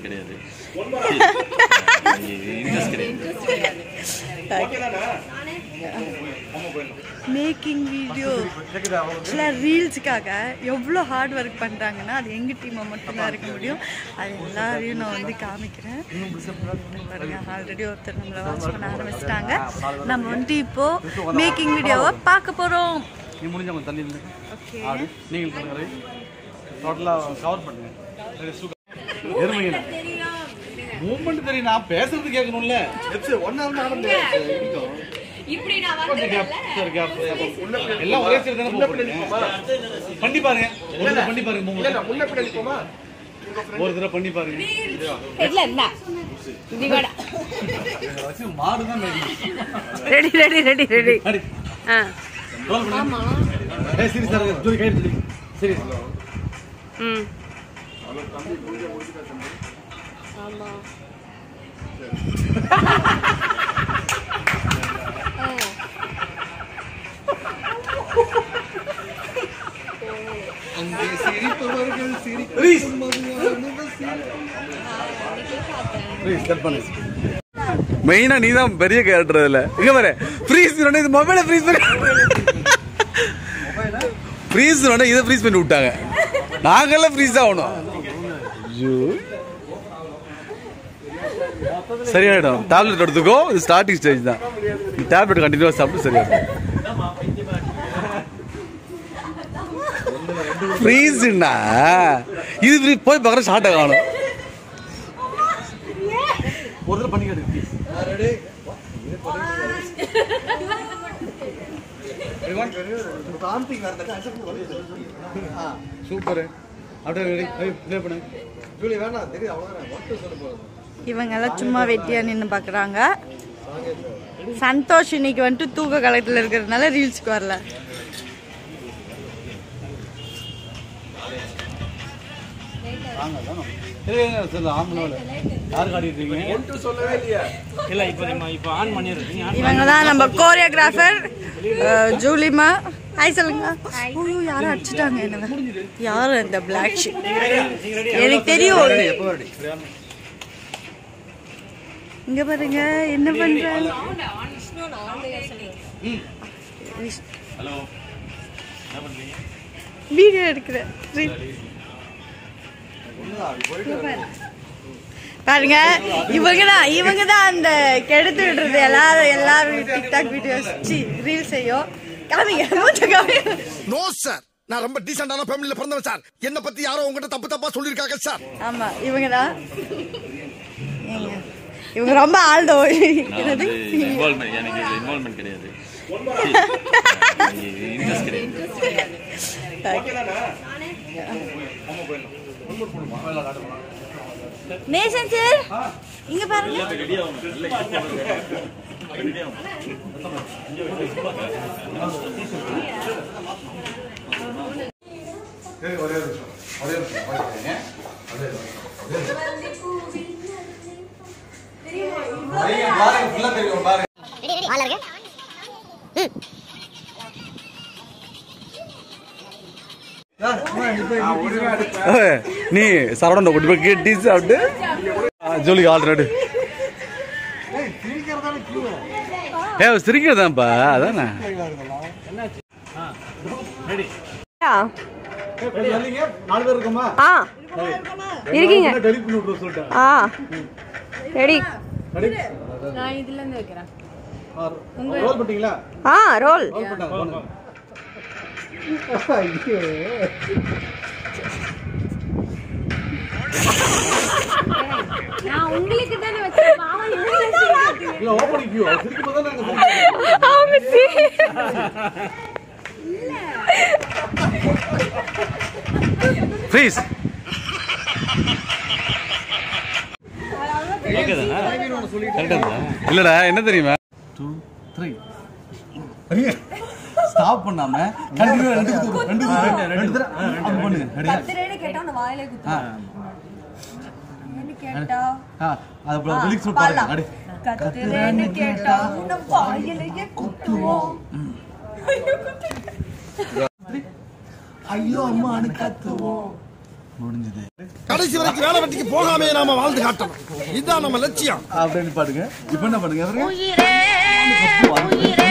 கிடையாது இன்ட்ரெஸ்ட் கிடையாது making video ஆக்சுவலாக ரீல்ஸுக்காக எவ்வளோ ஹார்ட் ஒர்க் பண்ணுறாங்கன்னா அது எங்கள் டீமை மட்டும்தான் இருக்க முடியும் அது எல்லாரையும் நான் வந்து காமிக்கிறேன் பாருங்க ஆல்ரெடி ஒருத்தர் நம்மளை வாட்ச் பண்ண ஆரம்பிச்சிட்டாங்க நம்ம வந்து இப்போது மேக்கிங் வீடியோவை பார்க்க போகிறோம் நீ முடிஞ்சவங்க தள்ளி இருந்து ஓகே ஆடு நீங்கள் பண்ணுங்க டோட்டலாக கவர் பண்ணுங்க எருமைங்க மூமெண்ட் தெரியும் நான் பேசுறது கேட்கணும்ல ஒன்னா கொஞ்சம் கேப் சார் கேப் எல்லாம் ஒரே சைடு தானே போகிறீங்க பண்ணி பாருங்க ஒரு தடவை பண்ணி பாருங்க மூமெண்ட் ஒரு தடவை பண்ணி பாருங்க இல்ல இல்ல திவாடா வச்சு மாடு தான் மேடிக்கும் ரெடி ரெடி ரெடி ரெடி அடி ஆ ரோல் பண்ணு ஏய் சரி சார் ஜூரி கை பிடி சரி ம் ப்ளீஸ் ப்ளீஸ் கட் பண்ணு மெயினா நீ தான் பெரிய கேரக்டர் இதுல இங்க பாரு ஃப்ரீஸ் பண்ணி இது மொபைல ஃப்ரீஸ் பண்ணி ஃப்ரீஸ் பண்ண இதை ஃப்ரீஸ் பண்ணி விட்டாங்க நாங்கெல்லாம் ஃப்ரீஸ் ஆகணும் ஐயோ சரியாயிடும் டேப்லெட் எடுத்துக்கோ இது ஸ்டார்டிங் ஸ்டேஜ் தான் டேப்லெட் கண்டினியூவா சாப்பிட்டு சரியாயிடும் ஃப்ரீஸ்னா இது ஃப்ரீ போய் பார்க்குற ஷார்ட்டை காணும் ஒரு தடவை பண்ணிக்காடு சூப்பர் அப்படியே ரெடி ப்ளே பண்ணு இவங்கெல்லாம் சும்மா வெட்டியாக நின்று பார்க்குறாங்க சந்தோஷ் இன்னைக்கு வந்துட்டு தூக்க கலத்தில் இருக்கிறதுனால ரீல்ஸ்க்கு வரல யாருக்கு ஆடிட்டு இருக்கீங்க இல்ல இப்போ நம்ம இப்போ ஆன் பண்ணிடுறீங்க இவங்க தான் நம்ம கோரியோகிராஃபர் ஜூலிமா ஹாய் சொல்லுங்க ஐயோ யாரும் அடிச்சிட்டாங்க என்ன யாரு இந்த பிளாக் ஷீட் எனக்கு தெரியும் இங்க பாருங்க என்ன பண்றாங்க வீடியோ எடுக்கிறேன் பாருங்க இவங்க தான் இவங்க தான் அந்த கெடுத்து விடுறது எல்லாரும் எல்லாரும் டிக்டாக் வீடியோஸ் ரீல் செய்யும் காமிங்க மூச்ச காமிங்க நோ சார் நான் ரொம்ப டீசென்டான ஃபேமிலில பிறந்தவன் சார் என்ன பத்தி யாரோ உங்ககிட்ட தப்பு தப்பா சொல்லிருக்காங்க சார் ஆமா இவங்க தான் ஏங்க, இவங்க ரொம்ப ஆழ்தோ நான் என்னது வந்து இன்வால்மெண்ட் எனக்கு இதுல இன்வால்மெண்ட் கிடையாது இன்ட்ரெஸ்ட் கிடையாது நேசன் சார் இங்க பாருங்க ரெடி ஆகணும் இல்லை ரெடி ஆகணும் ஒரே ஒரு நிமிஷம் ஒரே ஒரு நிமிஷம் பாருங்க. ஒரே ஒரு நிமிஷம். ஒரே ஒரு நிமிஷம். பாருங்க, பாருங்க, full ஆ தெரியும், பாருங்க. ஏய், நீ சரவணன் கொண்டு போய் கேட்டி சாப்பிட்டு ஜோலிக்கு ஆல்ரெடி ஏ சிரிக்கிறதாப்பா அதானே நாலு பேர் இருக்கோமா ஆ இருக்கீங்க டெலிட் பண்ணி விட்ற சொல்லிட்டேன் ஆ ரெடி ரோல் பண்ணிட்டீங்களா ஆ ரோல் ரோல் பண்ணாங்க போங்க. நான் உங்களுக்கு தானே வச்சேன் மாமா இல்ல ஓப்பனிங் கியூ சிரிக்கும் போது நாங்க சிரிக்கிறோம். ப்ளீஸ் இல்லடா என்ன தெரியுமா டூ த்ரீ ஸ்டாப் பண்ணாம கண்டினியூ ரெண்டு குத்து ரெண்டு குத்து ரெண்டு தடவை அப்படி பண்ணுங்க ரெடியா ஆ கேட்டா ஆ அது அப்புறம் லிரிக்ஸ் விட்டு பாருங்க அடி கத்துறேன்னு கேட்டா உன்னை வாயிலேயே குத்துவோம் ஐயோ அம்மானு கத்துவோம் முடிஞ்சது கடைசி வரைக்கும் வேலை வெட்டிக்கு போகாமே நாம வாழ்ந்து காட்டணும் இதுதான் நம்ம லட்சியம் அப்படின்னு பாடுங்க இப்போ என்ன பண்ணுங்க உயிரே உயிரே